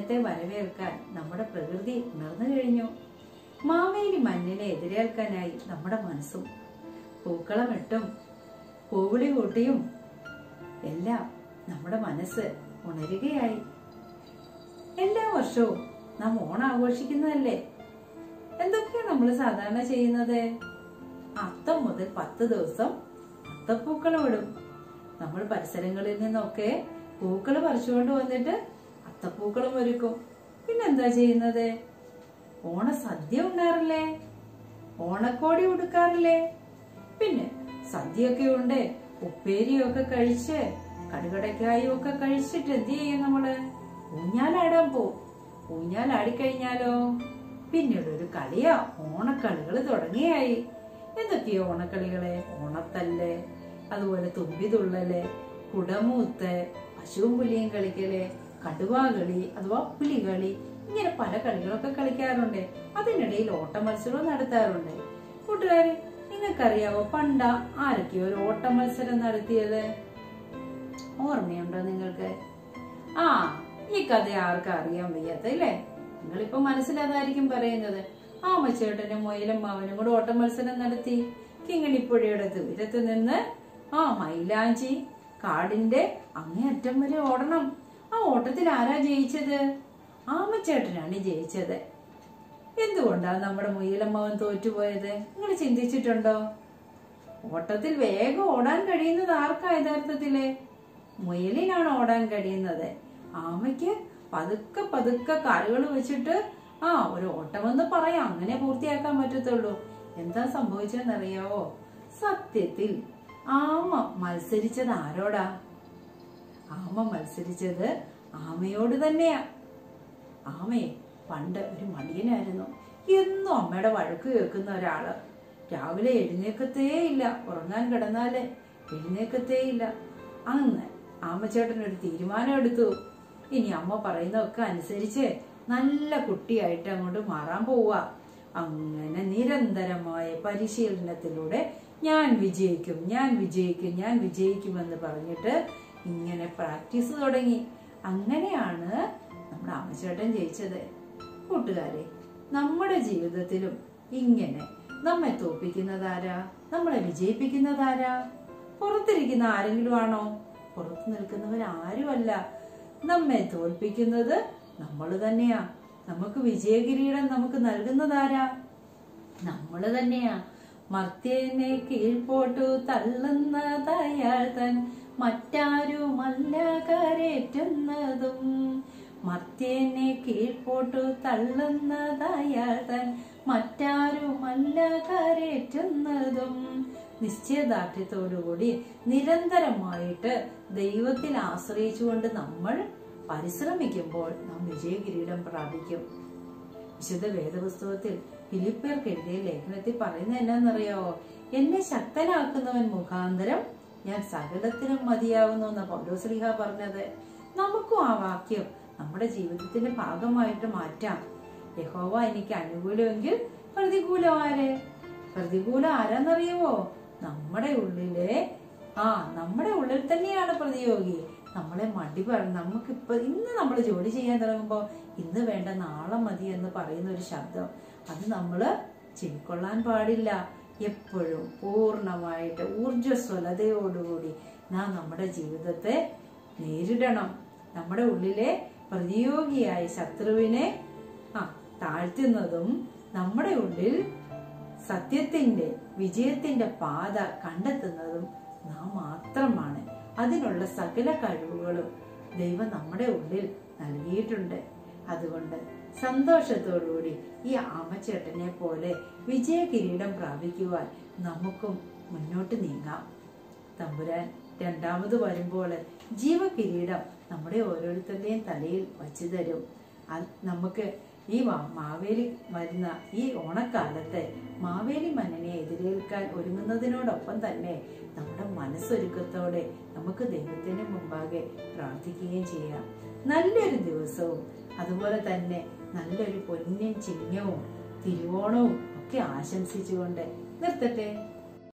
അദ്ദേഹത്തെ വരവേൽക്കാൻ നമ്മുടെ പ്രകൃതി ഉണർന്നു കഴിഞ്ഞു മാവേലി മഞ്ഞിനെ എതിരേൽക്കാനായി നമ്മുടെ മനസ്സും പൂക്കളമിട്ടും പൂവിളി കൂട്ടിയും എല്ലാം നമ്മുടെ മനസ്സ് ഉണരുകയായി എല്ലാ വർഷവും നാം ഓണം ആഘോഷിക്കുന്നതല്ലേ എന്തൊക്കെയാ നമ്മൾ സാധാരണ ചെയ്യുന്നത് അത്തം മുതൽ പത്ത് ദിവസം അത്തപ്പൂക്കളം ഇടും നമ്മൾ പരിസരങ്ങളിൽ നിന്നൊക്കെ പൂക്കൾ പറിച്ചുകൊണ്ട് വന്നിട്ട് അത്തപ്പൂക്കളം ഒരുക്കും പിന്നെന്താ ചെയ്യുന്നത് ഓണസദ്യ ഉണ്ടാറില്ലേ ഓണക്കോടി ഉടുക്കാറില്ലേ പിന്നെ സദ്യയൊക്കെ ഉണ്ട് ഉപ്പേരിയൊക്കെ കഴിച്ച് കടുകടക്കായും ഒക്കെ കഴിച്ചിട്ട് എന്ത് ചെയ്യും നമ്മള് ഊഞ്ഞാലാടാൻ പോവും ഊഞ്ഞാലാടിക്കഴിഞ്ഞാലോ പിന്നീട് ഒരു കളിയാ ഓണക്കളികൾ തുടങ്ങിയായി എന്തൊക്കെയോ ഓണക്കളികളെ ഓണത്തല്ല് അതുപോലെ തുമ്പിതുള്ളല് കുടമൂത്ത് പശുവും പുലിയും കളിക്കല് കടുവാകളി അഥവാ പുലികളി ഇങ്ങനെ പല കളികളൊക്കെ കളിക്കാറുണ്ട് അതിനിടയിൽ ഓട്ട മത്സരവും നടത്താറുണ്ട് കൂട്ടുകാരെ നിങ്ങൾക്കറിയാവോ പണ്ട ആരൊക്കെയോ ഒരു ഓട്ട മത്സരം നടത്തിയത് ഓർമ്മയുണ്ടോ നിങ്ങൾക്ക് ആ ഈ കഥ ആർക്കും അറിയാൻ വയ്യാത്ത അല്ലേ നിങ്ങളിപ്പോ മനസ്സിലതായിരിക്കും പറയുന്നത് ആമച്ചേട്ടനും മൊയിലും മാവനും കൂടെ ഓട്ട മത്സരം നടത്തി കിങ്ങിണിപ്പുഴയുടെ ദൂരത്ത് നിന്ന് ആ മൈലാഞ്ചി കാടിന്റെ അങ്ങേയറ്റം വരെ ഓടണം ആ ഓട്ടത്തിൽ ആരാ ജയിച്ചത് ആമച്ചേട്ടനാണ് ജയിച്ചത് എന്തുകൊണ്ടാ നമ്മുടെ മുയലമ്മവൻ തോറ്റുപോയത് നിങ്ങൾ ചിന്തിച്ചിട്ടുണ്ടോ ഓട്ടത്തിൽ വേഗം ഓടാൻ കഴിയുന്നത് ആർക്കാ യഥാർത്ഥത്തില് മുയലിനാണ് ഓടാൻ കഴിയുന്നത് ആമയ്ക്ക് പതുക്കെ പതുക്കെ കാലുകൾ വെച്ചിട്ട് ആ ഒരു ഓട്ടമെന്ന് പറയാം അങ്ങനെ പൂർത്തിയാക്കാൻ പറ്റത്തുള്ളൂ എന്താ സംഭവിച്ചതെന്നറിയാവോ സത്യത്തിൽ ആമ മത്സരിച്ചത് ആരോടാ ആമ മത്സരിച്ചത് ആമയോട് തന്നെയാ ആമയെ പണ്ട് ഒരു മടിയനായിരുന്നു എന്നും അമ്മയുടെ വഴക്ക് കേൾക്കുന്ന ഒരാള് രാവിലെ എഴുന്നേക്കത്തേ ഇല്ല ഉറങ്ങാൻ കിടന്നാല് എഴുന്നേക്കത്തേ ഇല്ല അന്ന് ആമച്ചേട്ടൻ ഒരു തീരുമാനം എടുത്തു ഇനി അമ്മ പറയുന്നതൊക്കെ അനുസരിച്ച് നല്ല കുട്ടിയായിട്ട് അങ്ങോട്ട് മാറാൻ പോവുക അങ്ങനെ നിരന്തരമായ പരിശീലനത്തിലൂടെ ഞാൻ വിജയിക്കും ഞാൻ വിജയിക്കും ഞാൻ വിജയിക്കുമെന്ന് പറഞ്ഞിട്ട് ഇങ്ങനെ പ്രാക്ടീസ് തുടങ്ങി അങ്ങനെയാണ് നമ്മുടെ അമ്മച്ചേട്ടൻ ജയിച്ചത് കൂട്ടുകാരെ നമ്മുടെ ജീവിതത്തിലും ഇങ്ങനെ നമ്മെ തോപ്പിക്കുന്നതാരാ നമ്മളെ വിജയിപ്പിക്കുന്നതാരാ പുറത്തിരിക്കുന്ന ആരെങ്കിലും ആണോ പുറത്തു നിൽക്കുന്നവർ ആരുമല്ല നമ്മെ തോൽപ്പിക്കുന്നത് നമ്മൾ തന്നെയാ നമുക്ക് വിജയകിരീടം നമുക്ക് നൽകുന്നതാരാ നമ്മൾ തന്നെയാ മർത്യനെ കീഴ്പോട്ടു തള്ളുന്നതയാൾ തൻ മറ്റാരുമല്ല കരേറ്റുന്നതും മർത്യനെ കീഴ്പോട്ടു തള്ളുന്നതയാൾ തൻ മറ്റാരുമല്ല കരേറ്റുന്നതും നിശ്ചയദാർഢ്യത്തോടുകൂടി നിരന്തരമായിട്ട് ദൈവത്തിൽ ആശ്രയിച്ചുകൊണ്ട് നമ്മൾ പരിശ്രമിക്കുമ്പോൾ നാം വിജയകിരീടം പ്രാപിക്കും വിശുദ്ധ വേദപുസ്തകത്തിൽ ഫിലിപ്പേർക്ക് എഴുതിയ ലേഖനത്തിൽ പറയുന്നത് എന്നാന്നറിയാവോ എന്നെ ശക്തനാക്കുന്നവൻ മുഖാന്തരം ഞാൻ സകലത്തിനും മതിയാവുന്നു എന്ന പൗലോസ്ലിഹ പറഞ്ഞത് നമുക്കും ആ വാക്യം നമ്മുടെ ജീവിതത്തിന്റെ ഭാഗമായിട്ട് മാറ്റാം യഹോവ എനിക്ക് അനുകൂലമെങ്കിൽ പ്രതികൂലം ആര് പ്രതികൂലം ആരാന്നറിയുമോ നമ്മുടെ ഉള്ളിലെ ആ നമ്മുടെ ഉള്ളിൽ തന്നെയാണ് പ്രതിയോഗി നമ്മളെ മടി പറഞ്ഞു നമുക്കിപ്പോ ഇന്ന് നമ്മൾ ജോലി ചെയ്യാൻ തുടങ്ങുമ്പോൾ ഇന്ന് വേണ്ട നാളെ മതി എന്ന് പറയുന്ന ഒരു ശബ്ദം അത് നമ്മൾ ചെവിക്കൊള്ളാൻ പാടില്ല എപ്പോഴും പൂർണ്ണമായിട്ട് ഊർജ്ജസ്വലതയോടുകൂടി നാം നമ്മുടെ ജീവിതത്തെ നേരിടണം നമ്മുടെ ഉള്ളിലെ പ്രതിയോഗിയായ ശത്രുവിനെ ആ താഴ്ത്തുന്നതും നമ്മുടെ ഉള്ളിൽ സത്യത്തിന്റെ വിജയത്തിന്റെ പാത കണ്ടെത്തുന്നതും നാം മാത്രമാണ് അതിനുള്ള സകല കഴിവുകളും ദൈവം നമ്മുടെ ഉള്ളിൽ നൽകിയിട്ടുണ്ട് അതുകൊണ്ട് സന്തോഷത്തോടുകൂടി ഈ ആമച്ചേട്ടനെ പോലെ വിജയ കിരീടം പ്രാപിക്കുവാൻ നമുക്കും മുന്നോട്ട് നീങ്ങാം തമ്പുരാൻ രണ്ടാമത് വരുമ്പോൾ ജീവകിരീടം നമ്മുടെ ഓരോരുത്തരുടെയും തലയിൽ വച്ചു തരും അത് നമുക്ക് ഈ മാ- മാവേലി വരുന്ന ഈ ഓണക്കാലത്ത് മാവേലി മന്നനെ എതിരേൽക്കാൻ ഒരുങ്ങുന്നതിനോടൊപ്പം തന്നെ നമ്മുടെ മനസ്സൊരുക്കത്തോടെ നമുക്ക് ദൈവത്തിന് മുമ്പാകെ പ്രാർത്ഥിക്കുകയും ചെയ്യാം നല്ലൊരു ദിവസവും അതുപോലെ തന്നെ നല്ലൊരു പൊന്നിൻ ചിഹ്നവും തിരുവോണവും ഒക്കെ ആശംസിച്ചുകൊണ്ട് നിർത്തട്ടെ